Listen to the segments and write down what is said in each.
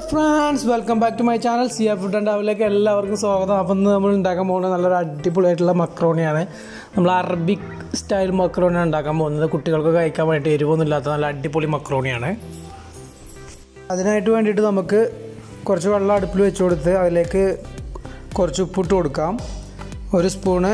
friends welcome back to my channel Siya food and അവലേക്ക് എല്ലാവർക്കും സ്വാഗതം അപ്പം ഇന്ന് നമ്മൾ ഉണ്ടാക്കാൻ പോകുന്നത് നല്ലൊരു അടിപൊളിയായിട്ടുള്ള മക്രോണിയാണ് നമ്മൾ അറബിക് സ്റ്റൈൽ മക്രോണിയാണ് ഉണ്ടാക്കാൻ പോകുന്നത് കുട്ടികൾക്ക് കഴിക്കാൻ വേണ്ടിയിട്ട് എരിവൊന്നും ഇല്ലാത്ത നല്ല അടിപൊളി മക്രോണിയാണ് അതിനായിട്ട് വേണ്ടിയിട്ട് നമുക്ക് കുറച്ച് വെള്ളം അടുപ്പിൽ വെച്ച് കൊടുത്ത് അതിലേക്ക് കുറച്ച് ഉപ്പിട്ട് കൊടുക്കാം ഒരു സ്പൂണ്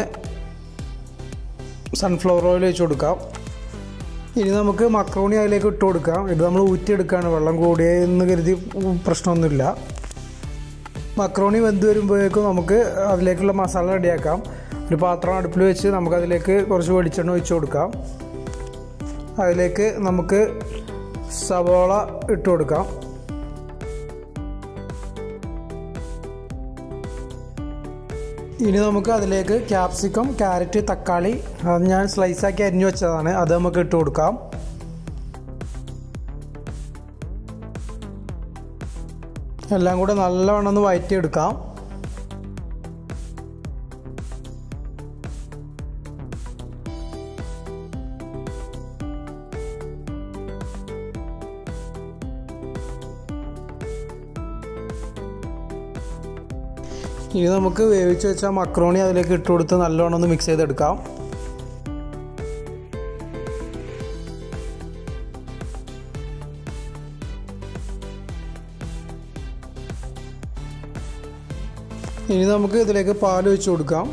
സൺഫ്ലവർ ഓയിൽ വെച്ച് കൊടുക്കാം ഇനി നമുക്ക് മക്രോണി അതിലേക്ക് ഇട്ട് കൊടുക്കാം ഇത് നമ്മൾ ഊറ്റിയെടുക്കുകയാണ് വെള്ളം കൂടിയെന്ന് കരുതി പ്രശ്നമൊന്നുമില്ല മക്രോണി വെന്ത് വരുമ്പോഴേക്കും നമുക്ക് അതിലേക്കുള്ള മസാല റെഡിയാക്കാം ഒരു പാത്രം അടുപ്പിൽ വെച്ച് നമുക്കതിലേക്ക് കുറച്ച് വെളിച്ചെണ്ണ ഒഴിച്ച് കൊടുക്കാം അതിലേക്ക് നമുക്ക് സവോള ഇട്ട് കൊടുക്കാം ഇനി നമുക്ക് അതിലേക്ക് ക്യാപ്സിക്കം ക്യാരറ്റ് തക്കാളി അത് ഞാൻ സ്ലൈസാക്കി അരിഞ്ഞു വെച്ചതാണ് അത് നമുക്ക് ഇട്ട് കൊടുക്കാം എല്ലാം കൂടെ നല്ലവണ്ണം ഒന്ന് വഴറ്റിയെടുക്കാം ഇനി നമുക്ക് വേവിച്ച് വെച്ച മക്രോണി അതിലേക്ക് ഇട്ട് കൊടുത്ത് നല്ലോണം ഒന്ന് മിക്സ് ചെയ്തെടുക്കാം ഇനി നമുക്ക് ഇതിലേക്ക് പാൽ ഒഴിച്ച് കൊടുക്കാം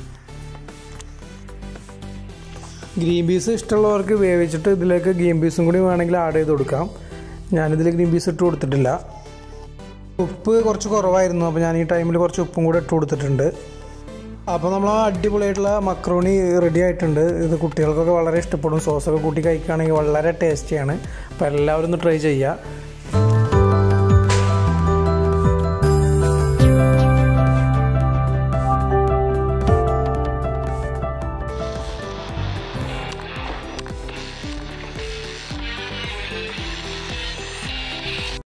ഗ്രീൻ പീസ് ഇഷ്ടമുള്ളവർക്ക് വേവിച്ചിട്ട് ഇതിലേക്ക് ഗ്രീൻ പീസും കൂടി വേണമെങ്കിൽ ആഡ് ചെയ്ത് കൊടുക്കാം ഞാനിതിൽ ഗ്രീൻ പീസ് ഇട്ട് കൊടുത്തിട്ടില്ല ഉപ്പ് കുറച്ച് കുറവായിരുന്നു അപ്പോൾ ഞാൻ ഈ ടൈമിൽ കുറച്ച് ഉപ്പും കൂടെ ഇട്ട് കൊടുത്തിട്ടുണ്ട് അപ്പോൾ നമ്മൾ ആ അടിപൊളിയായിട്ടുള്ള മക്രോണി റെഡി ആയിട്ടുണ്ട് ഇത് കുട്ടികൾക്കൊക്കെ വളരെ ഇഷ്ടപ്പെടും സോസൊക്കെ കൂട്ടി കഴിക്കുകയാണെങ്കിൽ വളരെ ടേസ്റ്റിയാണ് അപ്പോൾ എല്ലാവരും ഒന്ന് ട്രൈ ചെയ്യുക